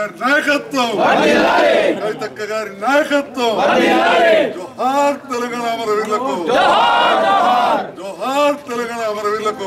గారి నాయకత్వం కవితక్క గారి నాయకత్వం జోహార్ తెలంగాణ అమరవీరులకు జోహార్ తెలంగాణ అమరవీరులకు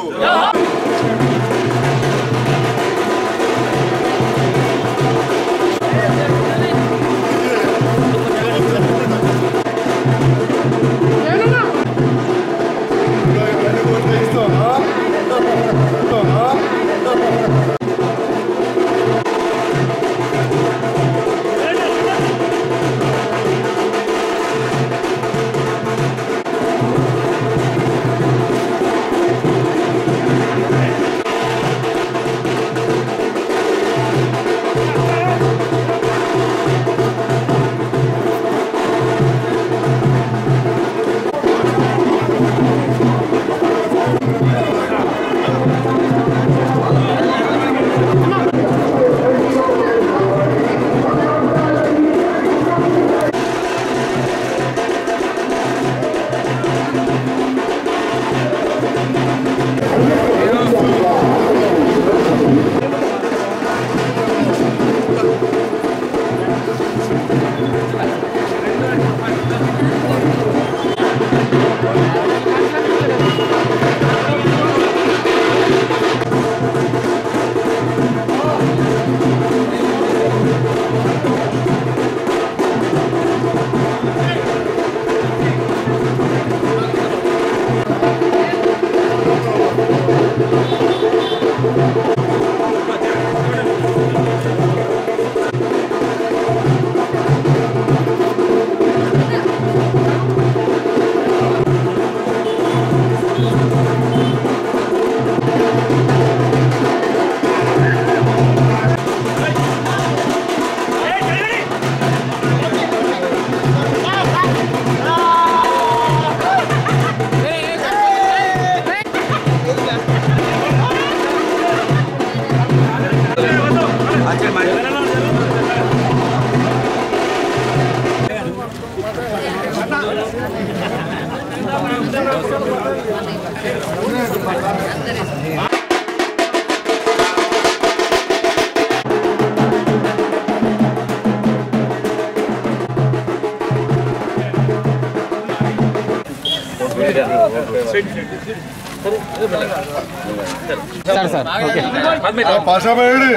పాషాబాయుడు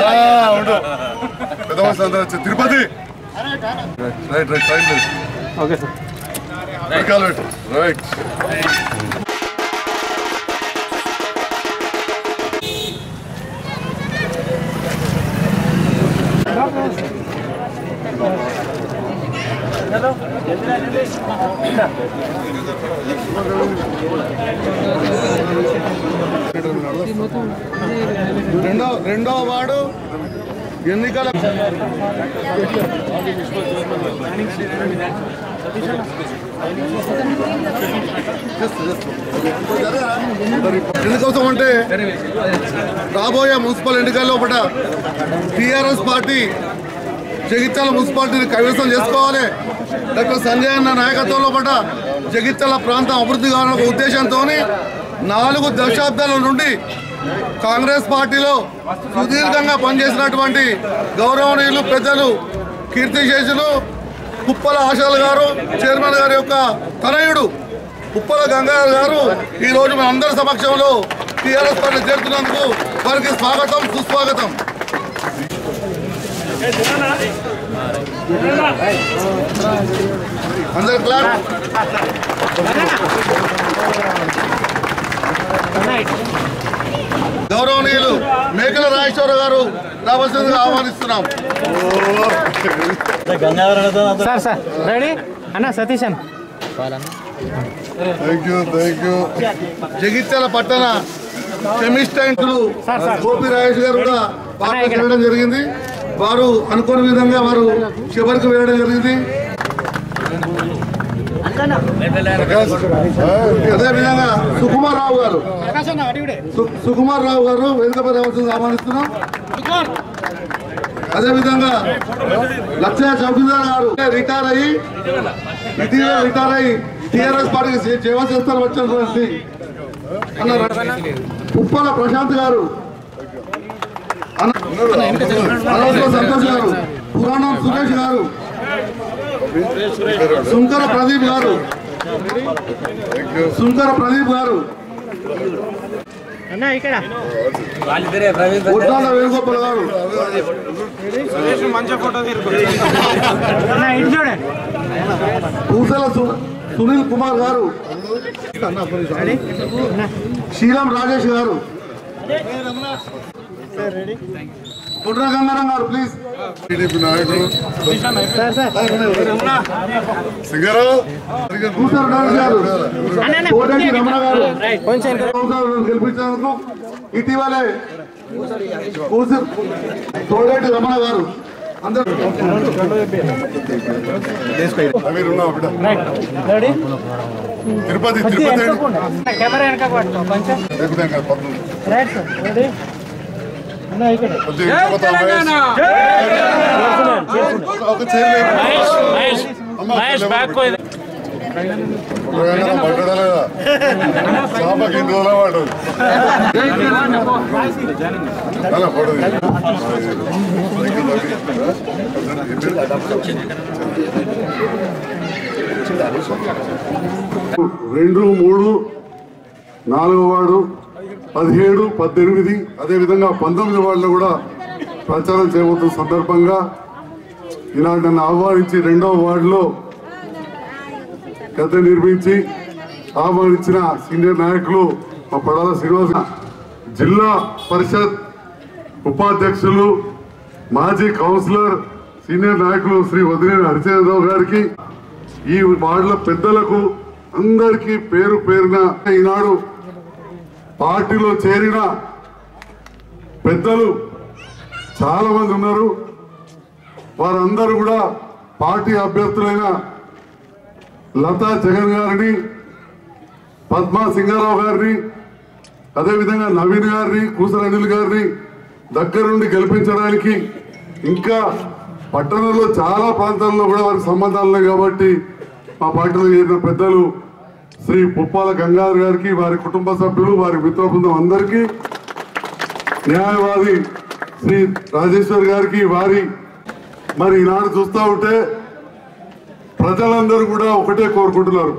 ఉండు పెద్ద మనుషులు అందరూ వచ్చి Tirupati right right right okay sir right రెండో రెండో వార్డు ఎన్నికల ఎందుకోసం అంటే రాబోయే మున్సిపల్ ఎన్నికల్లో ఒకట టిఆర్ఎస్ పార్టీ జగిత్యాల మున్సిపాలిటీని కైవసం చేసుకోవాలి డాక్టర్ సంజయ్ అన్న నాయకత్వంలో పట జగిత్యాల ప్రాంతం అభివృద్ధి కావాలనే ఒక ఉద్దేశంతో నాలుగు దశాబ్దాల నుండి కాంగ్రెస్ పార్టీలో సుదీర్ఘంగా పనిచేసినటువంటి గౌరవనీయులు పెద్దలు కీర్తిశేషులు కుప్పల ఆశాల్ గారు చైర్మన్ గారి యొక్క తనయుడు ఉప్పల గంగాధర్ గారు ఈ రోజు మన అందరి సమక్షంలో టీఆర్ఎస్ పార్టీ చేరుతున్నందుకు వారికి స్వాగతం సుస్వాగతం అందరు క్లాస్ గౌరవనీయులు మేకల రాజేశ్వర గారు రావాల్సిందిగా ఆహ్వానిస్తున్నాం సార్ సార్ రెడీ అన్న సతీష్ అన్న thank you thank you Jagtial పట్టణ కెమిస్టెంట్లు గోపి రాజేష్ గారు కూడా పార్టీ వెళ్ళడం జరిగింది వారు అనుకోని విధంగా వారు చివరికి వెళ్ళడం జరిగింది అదే విధంగా సుకుమార్ రావు గారు సు- సుకుమార్ రావు గారు వేదికపై రావాల్సింది ఆహ్వానిస్తున్నాం అదే విధంగా లక్ష చౌకీదార్ గారు రిటైర్ అయ్యి ఇటీవల రిటైర్ అయ్యి టీఆర్ఎస్ పార్టీకి సే- సేవ చేస్తారు వచ్చినటువంటి అన్నారు ఉప్పల ప్రశాంత్ గారు అనంతపురం సంతోష్ గారు పురాణం సురేష్ గారు సుంకర ప్రదీప్ గారు సుంకర ప్రదీప్ గారు అన్న ఇక్కడ ఉద్దాల వేణుగోపాల్ గారు అన్న ఇటు చూడండి పూసల సు- సునీల్ కుమార్ గారు శ్రీరామ్ రాజేష్ గారు కుట్ర గంగారాం గారు ప్లీజ్ టీడీపీ నాయకులు సార్ సార్ సింగరు కూసర్ రాజేష్ గారు అన్న అన్న కోటేటి రమణ గారు కొంచెం సంవత్సరాలను గెలిపించినందుకు ఇటీవలే కూసర్ కోటేటి రమణ గారు అందరూ అమీర్ ఉన్నావు బిడ్డ రెడీ తిరుపతి తిరుపతి కెమెరా వెనక పట్టుకో కొంచెం లేకపోతే ఇంకా పద్మూడు. రైట్ సార్ రెడీ అన్న ఇక్కడ కొద్దిగా ఇంకొక మహేష్. ఒక చైర్ లేదు. అమ్మ, లేవు. ఎవరైనా మాట్లాడాలా? చాపకి ఎన్ని రోజుల వాడు అలా పడదు రెండు మూడు నాలుగో వార్డు పదిహేడు పద్దెనిమిది అదేవిధంగా పంతొమ్మిది వార్డులో కూడా ప్రచారం చేయబోతున్న సందర్భంగా ఈనాడు నన్ను ఆహ్వానించి రెండవ వార్డులో గత నిర్మించి ఆహ్వానించిన సీనియర్ నాయకులు మా పడాల శ్రీనివాస జిల్లా పరిషత్ ఉపాధ్యక్షులు మాజీ కౌన్సిలర్ సీనియర్ నాయకులు శ్రీ వదిలేని హరిచంద్రరావు గారికి ఈ వార్డుల పెద్దలకు అందరికీ పేరు పేరున ఈనాడు పార్టీలో చేరిన పెద్దలు చాలా మంది ఉన్నారు వారందరూ కూడా పార్టీ అభ్యర్థులైన లతా జగన్ గారిని పద్మా సింగారావు గారిని అదేవిధంగా నవీన్ గారిని కూసర అనిల్ గారిని దగ్గరుండి గెలిపించడానికి ఇంకా పట్టణంలో చాలా ప్రాంతాల్లో కూడా వారికి సంబంధాలు ఉన్నాయి కాబట్టి మా పార్టీలో చేరిన పెద్దలు శ్రీ పుప్పాల గంగాధర్ గారికి వారి కుటుంబ సభ్యులు వారి మిత్ర బృందం అందరికీ న్యాయవాది శ్రీ రాజేశ్వర్ గారికి వారి మరి ఈనాడు చూస్తూ ఉంటే ప్రజలందరూ కూడా ఒకటే కోరుకుంటున్నారు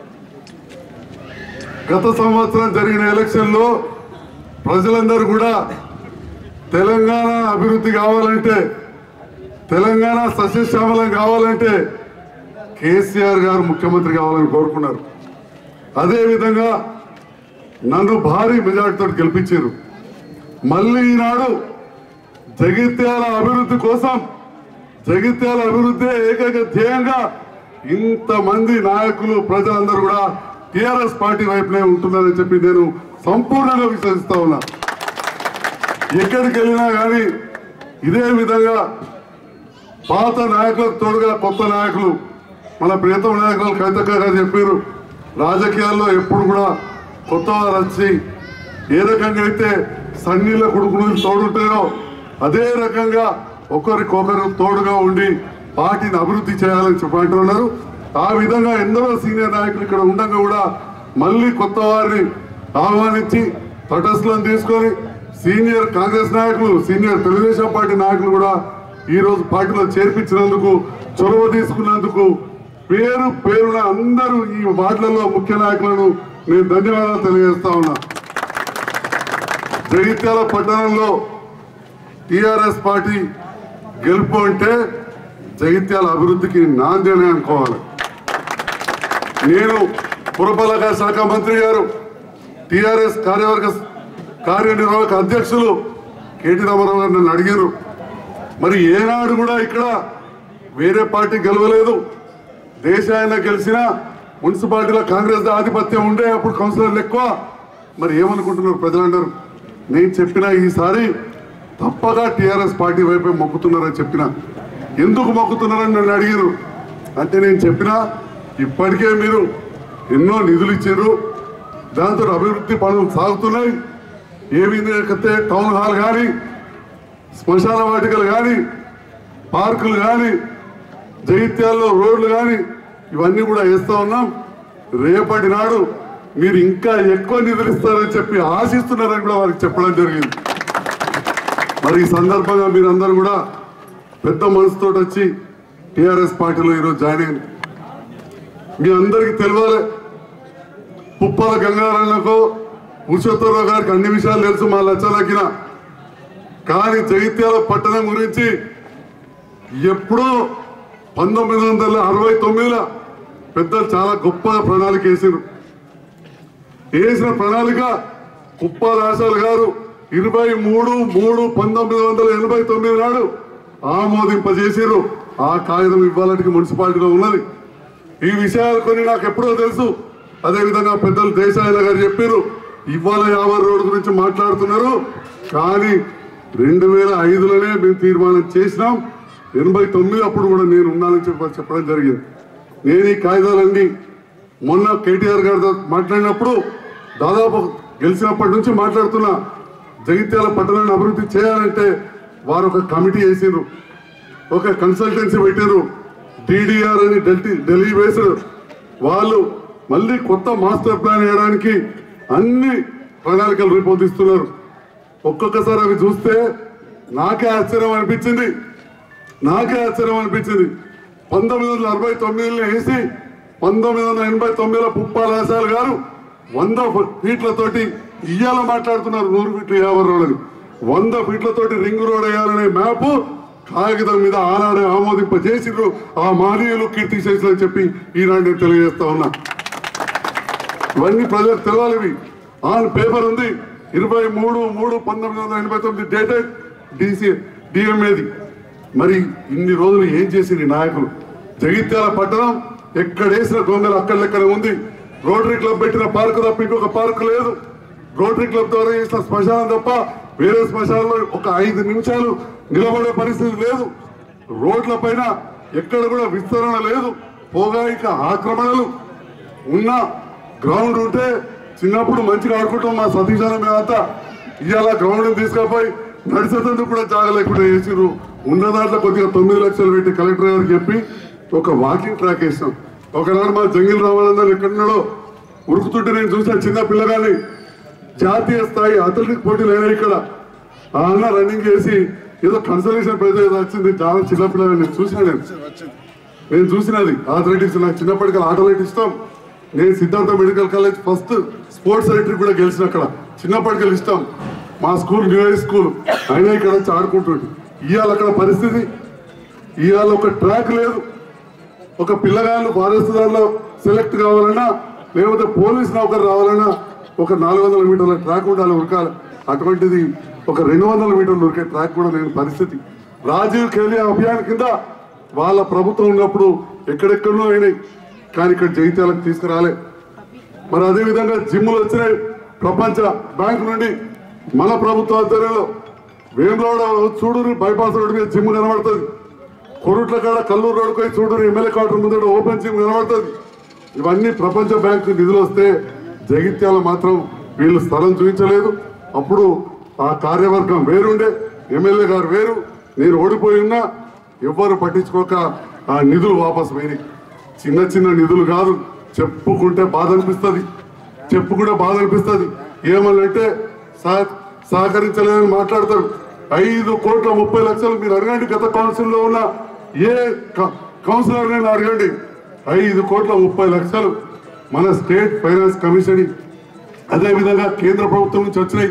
గత సంవత్సరం జరిగిన ఎలక్షన్లో ప్రజలందరూ కూడా తెలంగాణ అభివృద్ధి కావాలంటే తెలంగాణ సస్యశ్యామలం కావాలంటే కేసీఆర్ గారు ముఖ్యమంత్రి కావాలని కోరుకున్నారు అదేవిధంగా నన్ను భారీ మెజార్టీతో గెలిపించారు మళ్ళీ ఈనాడు జగిత్యాల అభివృద్ధి కోసం జగిత్యాల అభివృద్ధి ఏకైక ధ్యేయంగా ఇంతమంది నాయకులు ప్రజలందరూ కూడా టిఆర్ఎస్ పార్టీ వైపునే ఉంటున్నారని చెప్పి నేను సంపూర్ణంగా విశ్వసిస్తా ఉన్నా ఎక్కడికి వెళ్ళినా కానీ ఇదే విధంగా పాత నాయకులకు తోడుగా కొత్త నాయకులు మన ప్రియతమ నాయకులు కవితక్క గారు చెప్పారు రాజకీయాల్లో ఎప్పుడు కూడా కొత్త వారు వచ్చి ఏ రకంగా అయితే సన్నీళ్ళ కొడుకులు తోడుంటారో అదే రకంగా ఒకరికొకరు తోడుగా ఉండి పార్టీని అభివృద్ధి చేయాలని చెప్పి అంటున్నారు ఆ విధంగా ఎందరో సీనియర్ నాయకులు ఇక్కడ ఉండగా కూడా మళ్ళీ కొత్త వారిని ఆహ్వానించి తటస్థలను తీసుకొని సీనియర్ కాంగ్రెస్ నాయకులు సీనియర్ తెలుగుదేశం పార్టీ నాయకులు కూడా ఈ రోజు పార్టీలో చేర్పించినందుకు చొరవ తీసుకున్నందుకు పేరు పేరున అందరూ ఈ వార్డులలో ముఖ్య నాయకులను నేను ధన్యవాదాలు తెలియజేస్తా ఉన్నా జగిత్యాల పట్టణంలో టిఆర్ఎస్ పార్టీ గెలుపు అంటే జగిత్యాల అభివృద్ధికి నాంది అని అనుకోవాలి నేను పురపాలక శాఖ మంత్రి గారు టిఆర్ఎస్ కార్యవర్గ కార్యనిర్వాహక అధ్యక్షులు కేటీ రామారావు గారు నన్ను అడిగారు మరి ఏనాడు కూడా ఇక్కడ వేరే పార్టీ గెలవలేదు దేశాయన గెలిచిన మున్సిపాలిటీలో కాంగ్రెస్ ఆధిపత్యం ఉండే అప్పుడు కౌన్సిలర్లు ఎక్కువ మరి ఏమనుకుంటున్నారు ప్రజలందరూ నేను చెప్పిన ఈసారి తప్పగా టీఆర్ఎస్ పార్టీ వైపే మొక్కుతున్నారని చెప్పిన ఎందుకు మొక్కుతున్నారని నన్ను అడిగారు అంటే నేను చెప్పిన ఇప్పటికే మీరు ఎన్నో నిధులు ఇచ్చారు దాంతో అభివృద్ధి పనులు సాగుతున్నాయి ఏ విధంగా టౌన్ హాల్ కానీ శ్మశాన వాటికలు కానీ పార్కులు కానీ జగిత్యాల్లో రోడ్లు కానీ ఇవన్నీ కూడా వేస్తా ఉన్నాం రేపటి నాడు మీరు ఇంకా ఎక్కువ నిధులు ఇస్తారని చెప్పి ఆశిస్తున్నారని కూడా వారికి చెప్పడం జరిగింది మరి ఈ సందర్భంగా మీరందరూ కూడా పెద్ద మనసుతో వచ్చి టిఆర్ఎస్ పార్టీలో ఈరోజు జాయిన్ అయింది మీ అందరికీ తెలియాలి పుప్పాల గంగారాయణకు పురుషోత్తరరావు గారికి అన్ని విషయాలు తెలుసు మా లచ్చలకిన కానీ జగిత్యాల పట్టణం గురించి ఎప్పుడో పంతొమ్మిది వందల అరవై తొమ్మిదిలో పెద్దలు చాలా గొప్ప ప్రణాళిక వేసారు వేసిన ప్రణాళిక కుప్పాల ఆశాలు గారు ఇరవై మూడు మూడు పంతొమ్మిది వందల ఎనభై తొమ్మిది నాడు ఆమోదింపజేసారు ఆ కాగితం ఇవ్వాలంటే మున్సిపాలిటీలో ఉన్నది ఈ విషయాలు కొన్ని నాకు ఎప్పుడో తెలుసు అదేవిధంగా పెద్దలు దేశాయన గారు చెప్పారు ఇవాళ యాభై రోడ్డు గురించి మాట్లాడుతున్నారు కానీ రెండు వేల ఐదులోనే మేము తీర్మానం చేసినాం ఎనభై తొమ్మిది అప్పుడు కూడా నేను ఉన్నానని చెప్ప చెప్పడం జరిగింది నేను ఈ కాగితాలన్నీ మొన్న కేటీఆర్ గారితో మాట్లాడినప్పుడు దాదాపు గెలిచినప్పటి నుంచి మాట్లాడుతున్నా జగిత్యాల పట్టణాన్ని అభివృద్ధి చేయాలంటే వారు ఒక కమిటీ వేసిండ్రు ఒక కన్సల్టెన్సీ పెట్టారు టీడీఆర్ అని ఢిల్లీ ఢిల్లీ వేసారు వాళ్ళు మళ్ళీ కొత్త మాస్టర్ ప్లాన్ వేయడానికి అన్ని ప్రణాళికలు రూపొందిస్తున్నారు ఒక్కొక్కసారి అవి చూస్తే నాకే ఆశ్చర్యం అనిపించింది నాకే ఆశ్చర్యం అనిపించింది పంతొమ్మిది వందల అరవై తొమ్మిదిలో వేసి పంతొమ్మిది వందల ఎనభై తొమ్మిదిలో పుప్పాల ఆశాలు గారు వంద ఫీట్లతోటి ఇయ్యాల మాట్లాడుతున్నారు నూరు ఫీట్లు యాభై రోడ్లని వంద ఫీట్లతోటి రింగ్ రోడ్ వేయాలనే మ్యాప్ కాగితం మీద ఆనాడే ఆమోదింప చేసిండ్రు ఆ మానీయులు కీర్తి చేసిన చెప్పి ఈనాడు నేను తెలియజేస్తా ఉన్నా ఇవన్నీ ప్రజలకు తెలవాలి ఇవి. ఆన్ పేపర్ ఉంది ఇరవై మూడు మూడు పంతొమ్మిది వందల ఎనభై తొమ్మిది డేటెడ్ డిసి డిఎంఏది మరి ఇన్ని రోజులు ఏం చేసింది ఈ నాయకులు జగిత్యాల పట్టణం ఎక్కడేసిన గొంగలు అక్కడెక్కడ ఉంది రోటరీ క్లబ్ పెట్టిన పార్కు తప్ప ఇంకొక పార్కు లేదు రోటరీ క్లబ్ ద్వారా చేసిన శ్మశానం తప్ప వేరే శ్మశానంలో ఒక ఐదు నిమిషాలు నిలబడే పరిస్థితి లేదు రోడ్ల పైన ఎక్కడ కూడా విస్తరణ లేదు పోగాయిక ఆక్రమణలు ఉన్న గ్రౌండ్ ఉంటే చిన్నప్పుడు మంచిగా ఆడుకుంటాం మా సతీశాల మేమంతా ఇవాళ గ్రౌండ్ తీసుకపోయి నడిచేందుకు కూడా జాగ లేకుండా చేసిర్రు ఉన్న దాంట్లో కొద్దిగా తొమ్మిది లక్షలు పెట్టి కలెక్టర్ గారికి చెప్పి ఒక వాకింగ్ ట్రాక్ వేసాం ఒకనాడు మా జంగిల్ రామానందన్ ఎక్కడున్నాడో ఉరుకుతుంటే నేను చూసిన చిన్న పిల్లగాని జాతీయ స్థాయి అథ్లెటిక్ పోటీలు అయినాయి ఇక్కడ ఆ అన్న రన్నింగ్ చేసి ఏదో కన్సలేషన్ ప్రైజ్ ఏదో వచ్చింది చాలా చిన్న పిల్లగాని నేను చూసిన నేను నేను చూసినది అథ్లెటిక్స్ నాకు చిన్నప్పటికీ ఆటలు అంటే ఇష్టం నేను Siddhartha medical college first sports secretary కూడా గెలిచిన అక్కడ చిన్నప్పటికీ ఇష్టం మా స్కూల్ న్యూ హై స్కూల్ అయినా ఇక్కడ వచ్చి ఆడుకుంటుండే ఇవాళ అక్కడ పరిస్థితి ఇవాళ ఒక ట్రాక్ లేదు ఒక పిల్లగాళ్ళు ఫారెస్ట్ దానిలో సెలెక్ట్ కావాలన్నా లేకపోతే పోలీస్ నౌకరు రావాలన్నా ఒక నాలుగు వందల మీటర్ల ట్రాక్ ఉండాలి ఉరకాలి అటువంటిది ఒక రెండు వందల మీటర్లు ఉరికే ట్రాక్ కూడా లేని పరిస్థితి రాజీవ్ ఖేలియా అభియాన్ కింద వాళ్ళ ప్రభుత్వం ఉన్నప్పుడు ఎక్కడెక్కడో అయినాయి కానీ ఇక్కడ జైత్యాలకు తీసుకురాలే మరి అదే విధంగా జిమ్లు వచ్చినాయి ప్రపంచ బ్యాంక్ నుండి మన ప్రభుత్వ ఆధ్వర్యంలో వేములవాడ చూడూరు బైపాస్ రోడ్డు మీద జిమ్ కనబడుతుంది కొరుట్ల కాడ కల్లూరు రోడ్డు పోయి చూడూరు ఎమ్మెల్యే క్వార్టర్ ముందు ఓపెన్ జిమ్ కనబడుతుంది ఇవన్నీ ప్రపంచ బ్యాంకు నిధులు వస్తే జగిత్యాల మాత్రం వీళ్ళు స్థలం చూపించలేదు అప్పుడు ఆ కార్యవర్గం వేరుండే ఎమ్మెల్యే గారు వేరు నేను ఓడిపోయి ఉన్నా ఎవ్వరు పట్టించుకోక ఆ నిధులు వాపసు పోయినాయి చిన్న చిన్న నిధులు కాదు చెప్పుకుంటే బాధ అనిపిస్తుంది చెప్పుకుంటే బాధ అనిపిస్తుంది ఏమనంటే సహ- సహకరించలేదని మాట్లాడతారు ఐదు కోట్ల ముప్పై లక్షలు మీరు అడగండి గత కౌన్సిల్లో ఉన్న ఏ క- కౌన్సిలర్ నేను అడగండి ఐదు కోట్ల ముప్పై లక్షలు మన స్టేట్ ఫైనాన్స్ కమిషన్ అదే విధంగా కేంద్ర ప్రభుత్వం నుంచి వచ్చినాయి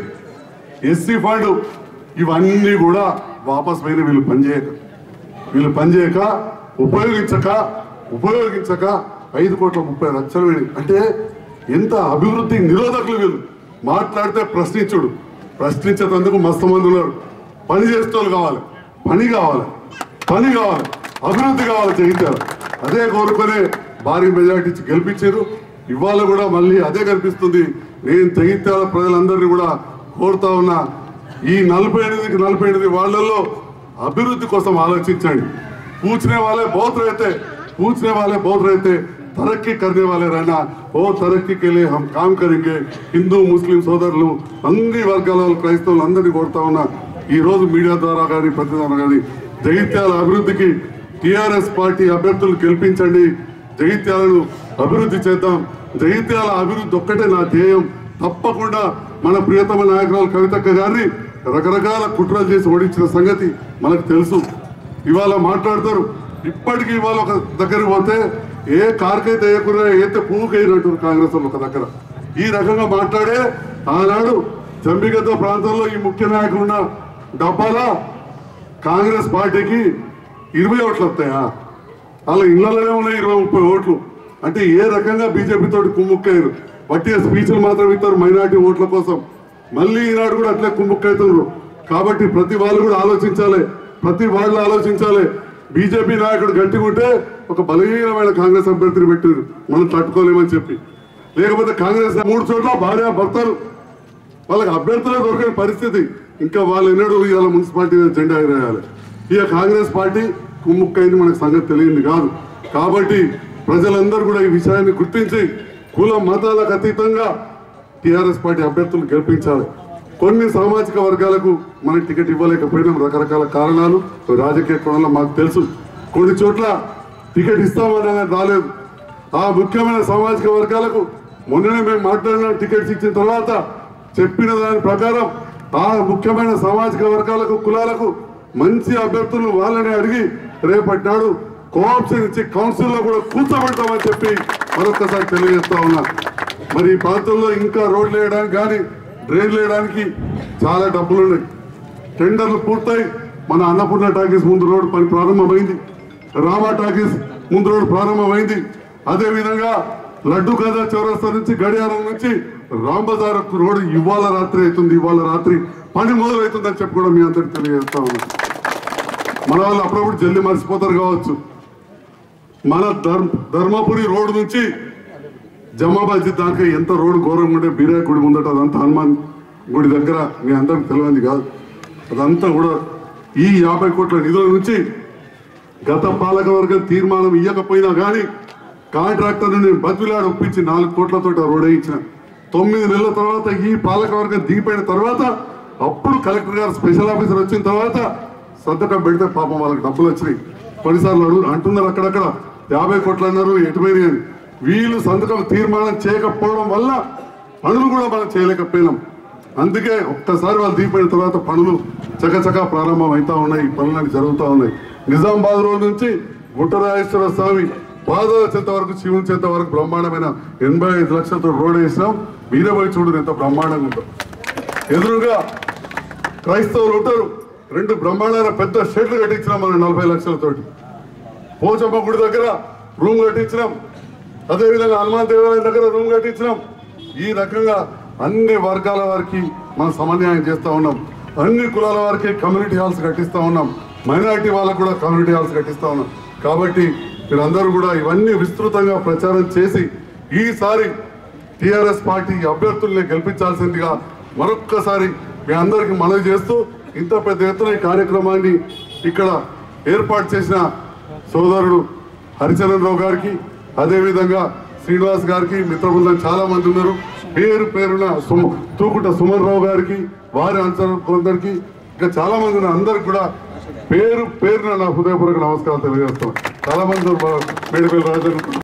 ఎస్సీ ఫండ్ ఇవన్నీ కూడా వాపస్ పోయిన వీళ్ళు పనిచేయక వీళ్ళు పనిచేయక ఉపయోగించక ఉపయోగించక ఐదు కోట్ల ముప్పై లక్షలు వీళ్ళు అంటే ఎంత అభివృద్ధి నిరోధకులు వీళ్ళు మాట్లాడితే ప్రశ్నించుడు ప్రశ్నించేందుకు మస్తు మంది ఉన్నారు పని చేసేటోళ్ళు కావాలి పని కావాలి పని కావాలి అభివృద్ధి కావాలి జగిత్యాల అదే కోరుకునే భారీ మెజార్టీ ఇచ్చి గెలిపించారు ఇవాళ కూడా మళ్ళీ అదే కనిపిస్తుంది నేను జగిత్యాల ప్రజలందరినీ కూడా కోరుతా ఉన్నా ఈ నలభై ఎనిమిదికి నలభై ఎనిమిది వాళ్ళల్లో అభివృద్ధి కోసం ఆలోచించండి పూछने वाले बहुत रहते पूछने वाले बहुत रहते तरक्की करने वाले रहना ఓ तरक्की के लिए हम काम करेंगे హిందూ ముస్లిం సోదరులు అన్ని వర్గాల వాళ్ళు, క్రైస్తవులు అందరినీ కోరుతా ఉన్నా ఈ రోజు మీడియా ద్వారా కానీ ప్రతి ద్వారా కానీ జగిత్యాల అభివృద్ధికి టిఆర్ఎస్ పార్టీ అభ్యర్థులు గెలిపించండి జగిత్యాలను అభివృద్ధి చేద్దాం జగిత్యాల అభివృద్ధి ఒక్కటే నా ధ్యేయం తప్పకుండా మన ప్రియతమ నాయకురాలు కవితక్క గారిని రకరకాల కుట్రలు చేసి ఓడించిన సంగతి మనకు తెలుసు ఇవాళ మాట్లాడతారు ఇప్పటికీ ఇవాళ ఒక దగ్గరికి పోతే ఏ కార్కైతే వేయకుండా ఏతే పువ్వుకి వేయనట్టు కాంగ్రెస్ వాళ్ళు ఒక దగ్గర ఈ రకంగా మాట్లాడే ఆనాడు జంబిగద్ద ప్రాంతంలో ఈ ముఖ్య నాయకులు ఉన్న డబ్బాలా కాంగ్రెస్ పార్టీకి ఇరవై ఓట్లు వస్తాయా వాళ్ళ ఇళ్లలోనే ఉన్నాయి ఇరవై ముప్పై ఓట్లు అంటే ఏ రకంగా బీజేపీ తోటి కుమ్ముక్కయ్యారు వట్టిగా స్పీచ్లు మాత్రం ఇస్తారు మైనార్టీ ఓట్ల కోసం మళ్ళీ ఈనాడు కూడా అట్లే కుమ్ముక్కవుతున్నారు కాబట్టి ప్రతి వాళ్ళు కూడా ఆలోచించాలి ప్రతి వాళ్ళు ఆలోచించాలి బీజేపీ నాయకుడు గట్టిగా ఉంటే ఒక బలహీనమైన కాంగ్రెస్ అభ్యర్థిని పెట్టారు మనం తట్టుకోలేమని చెప్పి లేకపోతే కాంగ్రెస్ మూడు చోట్ల భార్య భర్తలు వాళ్ళకి అభ్యర్థులే దొరకని పరిస్థితి ఇంకా వాళ్ళు ఎన్నడూ ఇవాళ మున్సిపాలిటీ మీద జెండా ఎగరేయాలి ఇక కాంగ్రెస్ పార్టీ కుమ్ముక్కైంది మనకు సంగతి తెలియంది కాదు కాబట్టి ప్రజలందరూ కూడా ఈ విషయాన్ని గుర్తించి కుల మతాలకు అతీతంగా టిఆర్ఎస్ పార్టీ అభ్యర్థులు గెలిపించాలి కొన్ని సామాజిక వర్గాలకు మనం టికెట్ ఇవ్వలేకపోయినాం రకరకాల కారణాలు రాజకీయ కోణంలో మాకు తెలుసు కొన్ని చోట్ల టికెట్ ఇస్తామని అనేది రాలేదు ఆ ముఖ్యమైన సామాజిక వర్గాలకు మొన్ననే మేము మాట్లాడిన టికెట్స్ ఇచ్చిన తర్వాత చెప్పిన దాని ప్రకారం ఆ ముఖ్యమైన సామాజిక వర్గాలకు కులాలకు మంచి అభ్యర్థులను వాళ్ళని అడిగి రేపటి నాడు కోఆప్షన్ ఇచ్చి కౌన్సిల్లో కూడా కూర్చోబెడతామని చెప్పి మరొకసారి తెలియజేస్తా ఉన్నా మరి ఈ ప్రాంతంలో ఇంకా రోడ్లు వేయడానికి కానీ డ్రైన్లు వేయడానికి చాలా డబ్బులు ఉన్నాయి టెండర్లు పూర్తయి మన అన్నపూర్ణ టాకీస్ ముందు రోడ్డు పని ప్రారంభమైంది రామా టాకీస్ ముందు రోడ్డు ప్రారంభమైంది అదే విధంగా లడ్డు కథ చౌరస్తా నుంచి గడియారం నుంచి రాంబజార్ రోడ్డు ఇవాళ రాత్రి అవుతుంది ఇవాళ రాత్రి పని మొదలవుతుందని చెప్పి కూడా మీ అందరికి తెలియజేస్తా ఉన్నా మన వాళ్ళు అప్పుడప్పుడు జల్ది మర్చిపోతారు కావచ్చు మన ధర్మ ధర్మపురి రోడ్డు నుంచి జమాబాద్ దాకా ఎంత రోడ్డు ఘోరంగా ఉంటే బీరా గుడి ముందట అదంతా హనుమాన్ గుడి దగ్గర మీ అందరికి తెలియంది కాదు అదంతా కూడా ఈ యాభై కోట్ల నిధుల నుంచి గత పాలక వర్గం తీర్మానం ఇవ్వకపోయినా కానీ కాంట్రాక్టర్ను నేను బతిలాడు ఒప్పించి నాలుగు కోట్లతో ఆ రోడ్ వేయించిన తొమ్మిది నెలల తర్వాత ఈ పాలక వర్గం దిగిపోయిన తర్వాత అప్పుడు కలెక్టర్ గారు స్పెషల్ ఆఫీసర్ వచ్చిన తర్వాత సంతకం పెడితే పాపం వాళ్ళకి డబ్బులు వచ్చినాయి కొన్నిసార్లు అడుగు అంటున్నారు అక్కడక్కడ యాభై కోట్లు అన్నారు ఎటుపోయినాయి అని వీళ్ళు సంతకం తీర్మానం చేయకపోవడం వల్ల పనులు కూడా మనం చేయలేకపోయినాం అందుకే ఒక్కసారి వాళ్ళు దిగిపోయిన తర్వాత పనులు చకచకా ప్రారంభం అవుతా ఉన్నాయి ఈ పనులన్నీ జరుగుతూ ఉన్నాయి నిజామాబాద్ రోడ్ నుంచి గుట్టరాజేశ్వర స్వామి పాదాల చెంత వరకు శివుని చెంత వరకు బ్రహ్మాండమైన ఎనభై ఐదు లక్షలతో రోడ్ వేసినాం వీరబోయి చూడు ఎంత బ్రహ్మాండంగా ఉందో ఎదురుగా క్రైస్తవులు ఉంటారు రెండు బ్రహ్మాండమైన పెద్ద షెడ్లు కట్టించినాం మనం నలభై లక్షలతోటి పోచమ్మ గుడి దగ్గర రూమ్ కట్టించినాం అదేవిధంగా హనుమాన్ దేవాలయం దగ్గర రూమ్ కట్టించినాం ఈ రకంగా అన్ని వర్గాల వారికి మనం సమన్వయం చేస్తా ఉన్నాం అన్ని కులాల వారికి కమ్యూనిటీ హాల్స్ కట్టిస్తా ఉన్నాం మైనారిటీ వాళ్ళకు కూడా కమ్యూనిటీ హాల్స్ కట్టిస్తా ఉన్నాం కాబట్టి మీరందరూ కూడా ఇవన్నీ విస్తృతంగా ప్రచారం చేసి ఈసారి టిఆర్ఎస్ పార్టీ అభ్యర్థుల్ని గెలిపించాల్సిందిగా మరొక్కసారి మీ అందరికి మనవి చేస్తూ ఇంత పెద్ద ఎత్తున ఈ కార్యక్రమాన్ని ఇక్కడ ఏర్పాటు చేసిన సోదరుడు హరిచరణ్ రావు గారికి అదేవిధంగా శ్రీనివాస్ గారికి మిత్ర బృందం చాలా మంది ఉన్నారు పేరు పేరున సుమ తూకుట సుమన్ రావు గారికి వారి అనుచరులందరికీ ఇంకా చాలా మంది ఉన్నారు అందరికి కూడా పేరు పేరున నా హృదయపూర్వక నమస్కారాలు తెలియజేస్తాను చాలా మంది ఉన్నారు. మేడిపల్లి రాజు